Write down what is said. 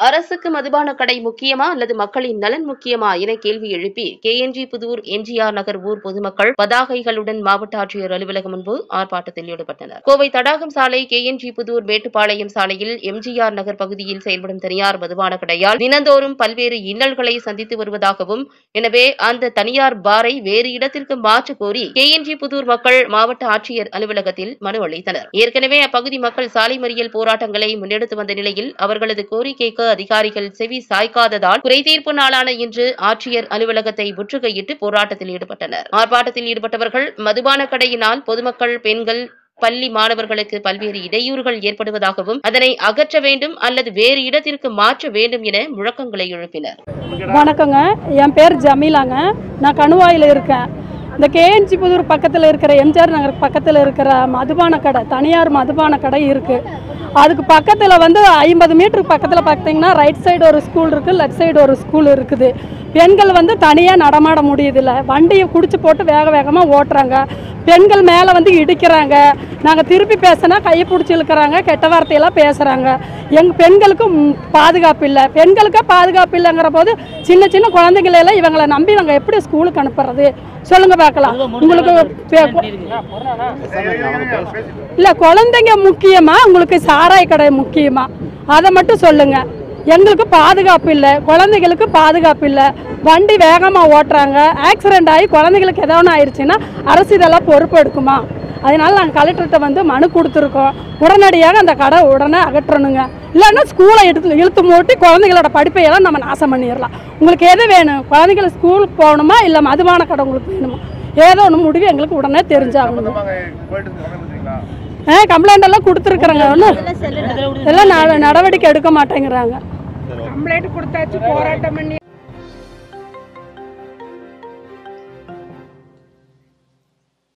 அரசுக்கு மதுபான கடை முக்கியமா அல்லது மக்களின் நலன் முக்கியமா என கேள்வி எழுப்பி கேஎன்ஜி புதூர் எம்ஜிஆர் நகர் ஊர் பொதுமக்கள் பதாகைகளுடன் மாவட்ட ஆட்சியர் அலுவலகம் முன்பு ஆர்ப்பாட்டத்தில் ஈடுபட்டனர் கோவை தடாகம் சாலை கேஎன்ஜி புதூர் மேட்டுப்பாளையம் சாலையில் எம்ஜிஆர் நகர் பகுதியில் செயல்படும் தனியார் மதுபான கடையால் தினந்தோறும் பல்வேறு இன்னல்களை சந்தித்து வருவதாகவும் எனவே அந்த தனியார் பாரை வேறு இடத்திற்கு மாற்ற கோரி கேஎன்ஜி புதூர் மக்கள் மாவட்ட ஆட்சியர் அலுவலகத்தில் மனு அளித்தனர் ஏற்கனவே அப்பகுதி மக்கள் சாலை மறியல் போராட்டங்களை முன்னெடுத்து வந்த நிலையில் அவர்களது கோரிக்கைக்கு அதிகாரிகள் செவி சாய்க்காததால் குறைதீர்ப்பு நாளான இன்று ஆட்சியர் அலுவலகத்தை முற்றுகையிட்டு போராட்டத்தில் ஈடுபட்டனர் ஆர்ப்பாட்டத்தில் ஈடுபட்டவர்கள் மதுபான கடையினால் பொதுமக்கள் பெண்கள் பள்ளி மாணவர்களுக்கு பல்வேறு இடையூறுகள் ஏற்படுவதாகவும் அதனை அகற்ற வேண்டும் அல்லது வேறு இடத்திற்கு மாற்ற வேண்டும் என முழக்கங்களை எழுப்பினர் வணக்கங்க என் பேர் ஜமீலாங்க நான் கணுவாயில் இருக்கேன் இந்த கேஎன்ஜி புதூர் பக்கத்தில் இருக்கிற எம்ஜிஆர் நகர் பக்கத்தில் இருக்கிற மதுபான கடை தனியார் மதுபான கடை இருக்குது அதுக்கு பக்கத்தில் வந்து ஐம்பது மீட்டருக்கு பக்கத்தில் பார்த்தீங்கன்னா ரைட் சைடு ஒரு ஸ்கூல் இருக்குது லெஃப்ட் சைடு ஒரு ஸ்கூல் இருக்குது பெண்கள் வந்து தனியாக நடமாட முடியுதில்ல வண்டியை குடிச்சு போட்டு வேக வேகமாக ஓட்டுறாங்க பெண்கள் மேலே வந்து இடிக்கிறாங்க நாங்கள் திருப்பி பேசினா கையை பிடிச்சி இழுக்கிறாங்க கெட்ட வார்த்தையெல்லாம் பேசுகிறாங்க எங்கள் பெண்களுக்கு ம், பாதுகாப்பு இல்லை பெண்களுக்கே பாதுகாப்பு இல்லைங்கிற போது சின்ன சின்ன குழந்தைங்களெல்லாம் இவங்களை நம்பி நாங்கள் எப்படி ஸ்கூலுக்கு அனுப்புறது சொல்லுங்க பார்க்கலாம் உங்களுக்கு பே- இல்லை குழந்தைங்க முக்கியமா உங்களுக்கு சாராய கடை முக்கியமா அதை மட்டும் சொல்லுங்க எங்களுக்கு பாதுகாப்பு இல்லை குழந்தைகளுக்கு பாதுகாப்பு இல்லை வண்டி வேகமாக ஓட்டுறாங்க ஆக்சிடென்ட் ஆகி குழந்தைகளுக்கு ஏதோ ஒன்று ஆயிடுச்சுன்னா அரசு இதெல்லாம் பொறுப்பு எடுக்குமா அதனால நாங்கள் கலெக்டர்கிட்ட வந்து மனு கொடுத்துருக்கோம் உடனடியாக அந்த கடை உடனே அகற்றணுங்க இல்லைன்னா ஸ்கூலை எடுத்து இழுத்து மூட்டி குழந்தைகளோட படிப்பையெல்லாம் நம்ம நாசம் பண்ணிடலாம் உங்களுக்கு எது வேணும் குழந்தைகள் ஸ்கூலுக்கு போகணுமா இல்லை மதுபான கடை உங்களுக்கு வேணுமா ஏதோ ஒன்று முடிவு எங்களுக்கு உடனே தெரிஞ்சாகணும் ஆ கம்ப்ளைண்ட் எல்லாம் கொடுத்துருக்குறேங்க ஒன்றும் எல்லாம் நட- நடவடிக்கை எடுக்க மாட்டேங்கிறாங்க கம்ப்ளைண்ட் கொடுத்தாச்சு போராட்டம் பண்ணி